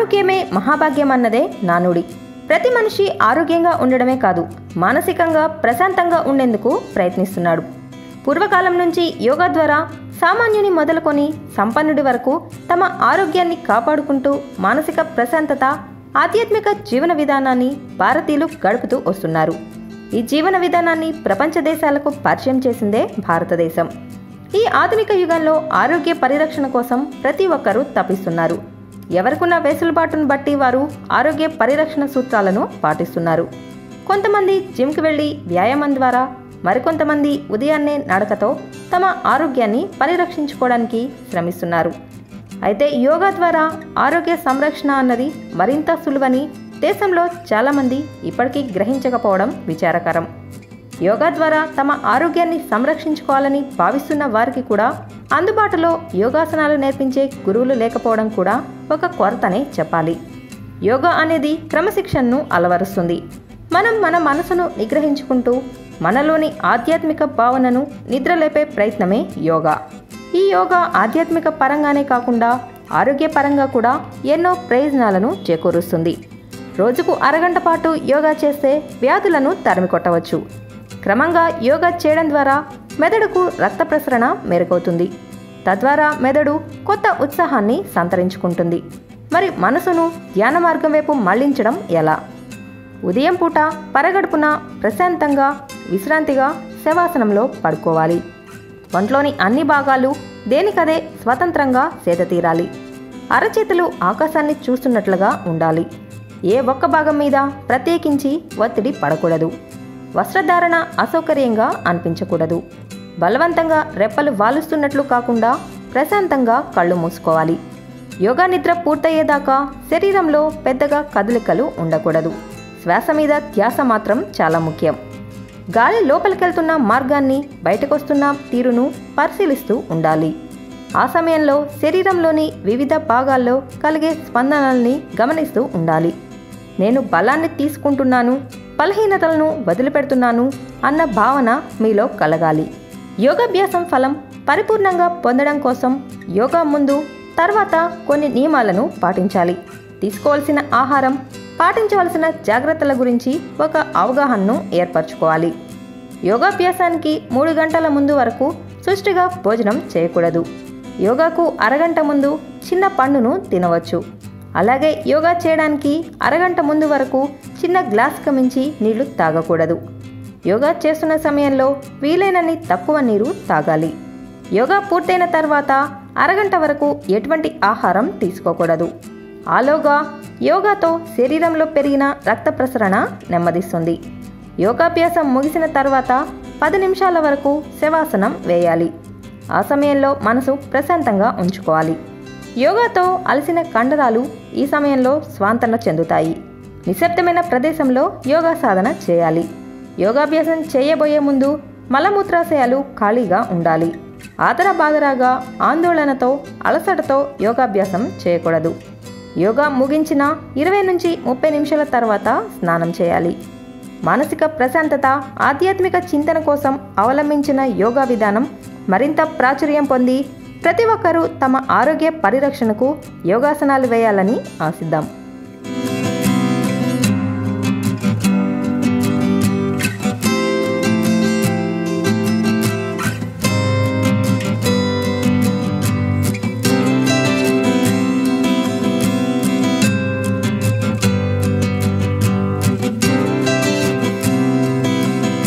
ఆరోగ్యమే మహాభాగ్యం అన్నదే నానుడి ప్రతి మనిషి ఆరోగ్యంగా ఉండడమే కాదు మానసికంగా ప్రశాంతంగా ఉండేందుకు ప్రయత్నిస్తున్నాడు పూర్వకాలం నుంచి యోగా ద్వారా సామాన్యుని మొదలుకొని సంపన్నుడి వరకు తమ ఆరోగ్యాన్ని కాపాడుకుంటూ మానసిక ప్రశాంతత ఆధ్యాత్మిక జీవన విధానాన్ని భారతీయులు గడుపుతూ వస్తున్నారు ఈ జీవన విధానాన్ని ప్రపంచ దేశాలకు పరిచయం చేసిందే భారతదేశం ఈ ఆధునిక యుగంలో ఆరోగ్య పరిరక్షణ కోసం ప్రతి ఒక్కరూ తప్పిస్తున్నారు ఎవరికున్న వెసులుబాటును బట్టి వారు ఆరోగ్య పరిరక్షణ సూత్రాలను పాటిస్తున్నారు కొంతమంది జిమ్కి వెళ్ళి వ్యాయామం ద్వారా మరికొంతమంది ఉదయాన్నే నడకతో తమ ఆరోగ్యాన్ని పరిరక్షించుకోవడానికి శ్రమిస్తున్నారు అయితే యోగా ద్వారా ఆరోగ్య సంరక్షణ అన్నది మరింత సులువని దేశంలో చాలామంది ఇప్పటికీ గ్రహించకపోవడం విచారకరం యోగా ద్వారా తమ ఆరోగ్యాన్ని సంరక్షించుకోవాలని భావిస్తున్న వారికి కూడా అందుబాటులో యోగాసనాలు నేర్పించే గురువులు లేకపోవడం కూడా ఒక కొరతనే చెప్పాలి యోగా అనేది క్రమశిక్షణను అలవరుస్తుంది మనం మన మనసును నిగ్రహించుకుంటూ మనలోని ఆధ్యాత్మిక భావనను నిద్రలేపే ప్రయత్నమే యోగా ఈ యోగా ఆధ్యాత్మిక పరంగానే కాకుండా ఆరోగ్యపరంగా కూడా ఎన్నో ప్రయోజనాలను చేకూరుస్తుంది రోజుకు అరగంట పాటు యోగా చేస్తే వ్యాధులను తరిమి కొట్టవచ్చు క్రమంగా యోగా చేయడం ద్వారా మెదడుకు రక్త ప్రసరణ మెరుగవుతుంది తద్వారా మెదడు కొత్త ఉత్సాహాన్ని సంతరించుకుంటుంది మరి మనసును ధ్యాన మార్గం వైపు మళ్లించడం ఎలా ఉదయం పూట పరగడుపున ప్రశాంతంగా విశ్రాంతిగా శవాసనంలో పడుకోవాలి ఒంట్లోని అన్ని భాగాలు దేనికదే స్వతంత్రంగా సేదతీరాలి అరచేతులు ఆకాశాన్ని చూస్తున్నట్లుగా ఉండాలి ఏ ఒక్క భాగం మీద ప్రత్యేకించి ఒత్తిడి పడకూడదు వస్త్రధారణ అసౌకర్యంగా అనిపించకూడదు బలవంతంగా రెప్పలు వాలుస్తున్నట్లు కాకుండా ప్రశాంతంగా కళ్ళు మూసుకోవాలి యోగా నిద్ర పూర్తయ్యేదాకా శరీరంలో పెద్దగా కదలికలు ఉండకూడదు శ్వాస మీద ధ్యాస మాత్రం చాలా ముఖ్యం గాలి లోపలికెళ్తున్న మార్గాన్ని బయటకొస్తున్న తీరును పరిశీలిస్తూ ఉండాలి ఆ సమయంలో శరీరంలోని వివిధ భాగాల్లో కలిగే స్పందనల్ని గమనిస్తూ ఉండాలి నేను బలాన్ని తీసుకుంటున్నాను బలహీనతలను వదిలిపెడుతున్నాను అన్న భావన మీలో కలగాలి యోగాభ్యాసం ఫలం పరిపూర్ణంగా పొందడం కోసం యోగా ముందు తర్వాత కొన్ని నియమాలను పాటించాలి తీసుకోవాల్సిన ఆహారం పాటించవలసిన జాగ్రత్తల గురించి ఒక అవగాహనను ఏర్పరచుకోవాలి యోగాభ్యాసానికి మూడు గంటల ముందు వరకు సుష్టిగా భోజనం చేయకూడదు యోగాకు అరగంట ముందు చిన్న పండును తినవచ్చు అలాగే యోగా చేయడానికి అరగంట ముందు వరకు చిన్న గ్లాస్కి మించి నీళ్లు తాగకూడదు యోగా చేస్తున్న సమయంలో వీలైనన్ని తక్కువ నీరు తాగాలి యోగా పూర్తయిన తర్వాత అరగంట వరకు ఎటువంటి ఆహారం తీసుకోకూడదు ఆలోగా యోగాతో శరీరంలో పెరిగిన రక్త ప్రసరణ నెమ్మదిస్తుంది యోగాభ్యాసం ముగిసిన తర్వాత పది నిమిషాల వరకు శవాసనం వేయాలి ఆ సమయంలో మనసు ప్రశాంతంగా ఉంచుకోవాలి యోగాతో అలసిన కండరాలు ఈ సమయంలో స్వాంతన చెందుతాయి నిశ్శబ్దమైన ప్రదేశంలో యోగా సాధన చేయాలి యోగాభ్యాసం చేయబోయే ముందు మలమూత్రాశయాలు ఖాళీగా ఉండాలి ఆదర బాదరాగా ఆందోళనతో అలసటతో యోగాభ్యాసం చేయకూడదు యోగా ముగించిన ఇరవై నుంచి ముప్పై నిమిషాల తర్వాత స్నానం చేయాలి మానసిక ప్రశాంతత ఆధ్యాత్మిక చింతన కోసం అవలంబించిన యోగా విధానం మరింత ప్రాచుర్యం పొంది ప్రతి ఒక్కరూ తమ ఆరోగ్య పరిరక్షణకు యోగాసనాలు వేయాలని ఆశిద్దాం